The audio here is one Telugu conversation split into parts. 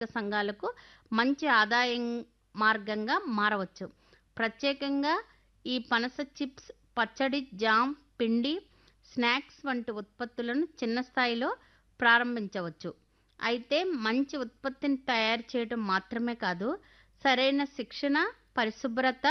సంఘాలకు మంచి ఆదాయం మార్గంగా మారవచ్చు ప్రత్యేకంగా ఈ పనస చిప్స్ పచ్చడి జామ్ పిండి స్నాక్స్ వంటి ఉత్పత్తులను చిన్న స్థాయిలో ప్రారంభించవచ్చు అయితే మంచి ఉత్పత్తిని తయారు చేయడం మాత్రమే కాదు సరైన శిక్షణ పరిశుభ్రత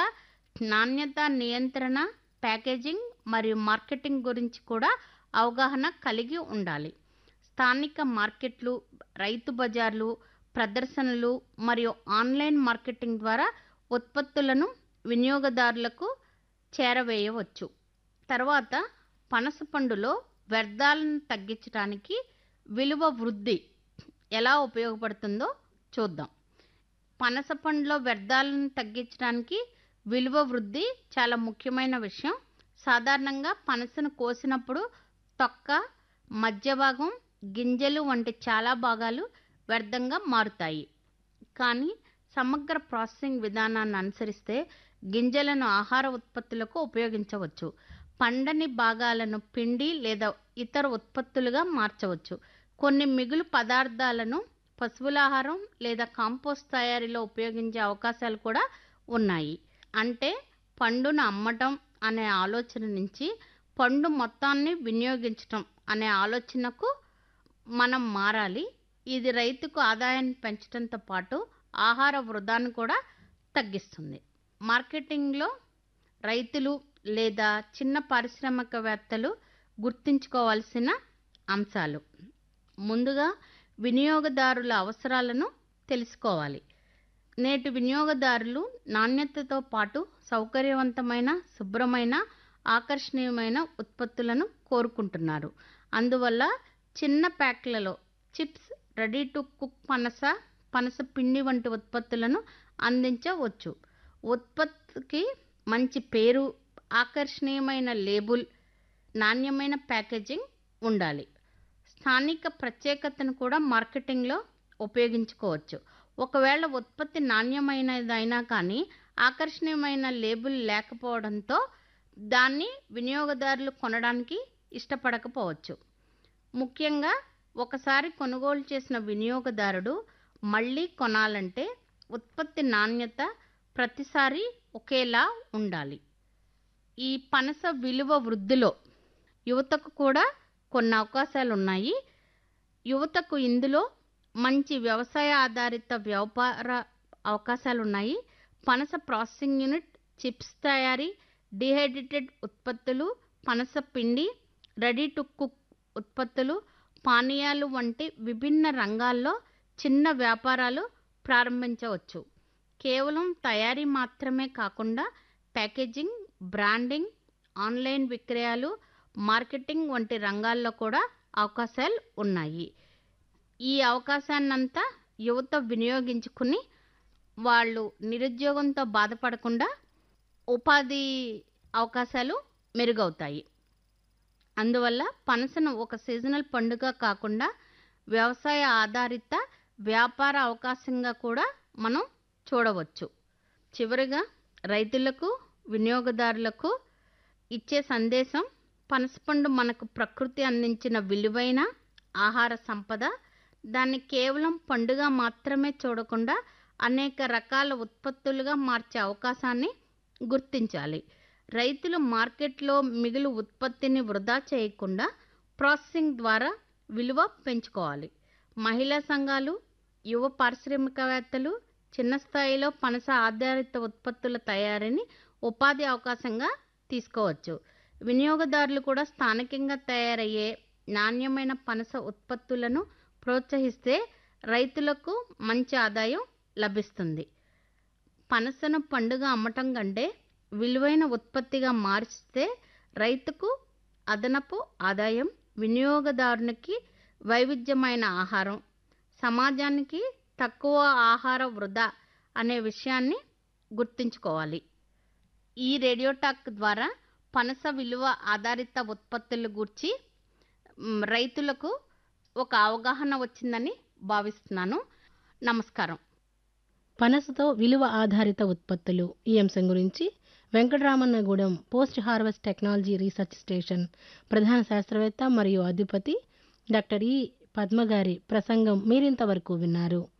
నాణ్యత నియంత్రణ ప్యాకేజింగ్ మరియు మార్కెటింగ్ గురించి కూడా అవగాహన కలిగి ఉండాలి స్థానిక మార్కెట్లు రైతు బజార్లు ప్రదర్శనలు మరియు ఆన్లైన్ మార్కెటింగ్ ద్వారా ఉత్పత్తులను వినియోగదారులకు చేరవేయవచ్చు తర్వాత పనస పండులో వ్యర్థాలను తగ్గించడానికి విలువ వృద్ధి ఎలా ఉపయోగపడుతుందో చూద్దాం పనస పండులో వ్యర్థాలను తగ్గించడానికి విలువ వృద్ధి చాలా ముఖ్యమైన విషయం సాధారణంగా పనసను కోసినప్పుడు తొక్క మధ్య భాగం గింజలు వంటి చాలా భాగాలు వ్యర్థంగా మారుతాయి కానీ సమగ్ర ప్రాసెసింగ్ విధానాన్ని అనుసరిస్తే గింజలను ఆహార ఉత్పత్తులకు ఉపయోగించవచ్చు పండని భాగాలను పిండి లేదా ఇతర ఉత్పత్తులుగా మార్చవచ్చు కొన్ని మిగులు పదార్థాలను పశువుల ఆహారం లేదా కాంపోస్ట్ తయారీలో ఉపయోగించే అవకాశాలు కూడా ఉన్నాయి అంటే పండును అమ్మటం అనే ఆలోచన నుంచి పండు మొత్తాన్ని వినియోగించటం అనే ఆలోచనకు మనం మారాలి ఇది రైతుకు ఆదాయాన్ని పెంచడంతో పాటు ఆహార వృధాను కూడా తగ్గిస్తుంది మార్కెటింగ్లో రైతులు లేదా చిన్న పారిశ్రామికవేత్తలు గుర్తుంచుకోవాల్సిన అంశాలు ముందుగా వినియోగదారుల అవసరాలను తెలుసుకోవాలి నేటి వినియోగదారులు నాణ్యతతో పాటు సౌకర్యవంతమైన శుభ్రమైన ఆకర్షణీయమైన ఉత్పత్తులను కోరుకుంటున్నారు అందువల్ల చిన్న ప్యాక్లలో చిప్స్ రెడీ టు కుక్ పనస పనస పిండి వంటి ఉత్పత్తులను అందించవచ్చు ఉత్పత్తికి మంచి పేరు ఆకర్షణీయమైన లేబుల్ నాణ్యమైన ప్యాకేజింగ్ ఉండాలి స్థానిక ప్రత్యేకతను కూడా మార్కెటింగ్లో ఉపయోగించుకోవచ్చు ఒకవేళ ఉత్పత్తి నాణ్యమైనదైనా కానీ ఆకర్షణీయమైన లేబుల్ లేకపోవడంతో దాన్ని వినియోగదారులు కొనడానికి ఇష్టపడకపోవచ్చు ముఖ్యంగా ఒకసారి కొనుగోలు చేసిన వినియోగదారుడు మళ్ళీ కొనాలంటే ఉత్పత్తి నాణ్యత ప్రతిసారి ఒకేలా ఉండాలి ఈ పనస విలువ వృద్ధిలో యువతకు కూడా కొన్ని అవకాశాలు ఉన్నాయి యువతకు ఇందులో మంచి వ్యవసాయ ఆధారిత వ్యాపార అవకాశాలు ఉన్నాయి పనస ప్రాసెసింగ్ యూనిట్ చిప్స్ తయారీ డిహైడ్రేటెడ్ ఉత్పత్తులు పనస పిండి రెడీ టు కుక్ ఉత్పత్తులు పానీయాలు వంటి విభిన్న రంగాల్లో చిన్న వ్యాపారాలు ప్రారంభించవచ్చు కేవలం తయారీ మాత్రమే కాకుండా ప్యాకేజింగ్ బ్రాండింగ్ ఆన్లైన్ విక్రయాలు మార్కెటింగ్ వంటి రంగాల్లో కూడా అవకాశాలు ఉన్నాయి ఈ అవకాశాన్నంతా యువత వినియోగించుకుని వాళ్ళు నిరుద్యోగంతో బాధపడకుండా ఉపాధి అవకాశాలు మెరుగవుతాయి అందువల్ల పనసను ఒక సీజనల్ పండుగ కాకుండా వ్యవసాయ ఆధారిత వ్యాపార అవకాశంగా కూడా మనం చూడవచ్చు చివరిగా రైతులకు వినియోగదారులకు ఇచ్చే సందేశం పనసపండు మనకు ప్రకృతి అందించిన విలువైన ఆహార సంపద దాన్ని కేవలం పండుగ మాత్రమే చూడకుండా అనేక రకాల ఉత్పత్తులుగా మార్చే అవకాశాన్ని గుర్తించాలి రైతులు మార్కెట్లో మిగులు ఉత్పత్తిని వృధా చేయకుండా ప్రాసెసింగ్ ద్వారా విలువ పెంచుకోవాలి మహిళా సంఘాలు యువ పారిశ్రామికవేత్తలు చిన్న స్థాయిలో పనస ఆధారిత ఉత్పత్తుల తయారీని ఉపాధి అవకాశంగా తీసుకోవచ్చు వినియోగదారులు కూడా స్థానికంగా తయారయ్యే నాణ్యమైన పనస ఉత్పత్తులను ప్రోత్సహిస్తే రైతులకు మంచి ఆదాయం లభిస్తుంది పనసను పండుగ అమ్మటం కంటే విలువైన ఉత్పత్తిగా మార్చితే రైతుకు అదనపు ఆదాయం వినియోగదారునికి వైవిధ్యమైన ఆహారం సమాజానికి తక్కువ ఆహార వృధా అనే విషయాన్ని గుర్తుంచుకోవాలి ఈ రేడియో టాక్ ద్వారా పనస విలువ ఆధారిత ఉత్పత్తుల గురించి మ్, రైతులకు ఒక అవగాహన వచ్చిందని భావిస్తున్నాను నమస్కారం పనసతో విలువ ఆధారిత ఉత్పత్తులు ఈ అంశం గురించి Venkataramannagudem post harvest technology research station ప్రధాన శాస్త్రవేత్త మరియు అధిపతి డాక్టర్ ఈ పద్మగారి ప్రసంగం మీరింతవరకు విన్నారు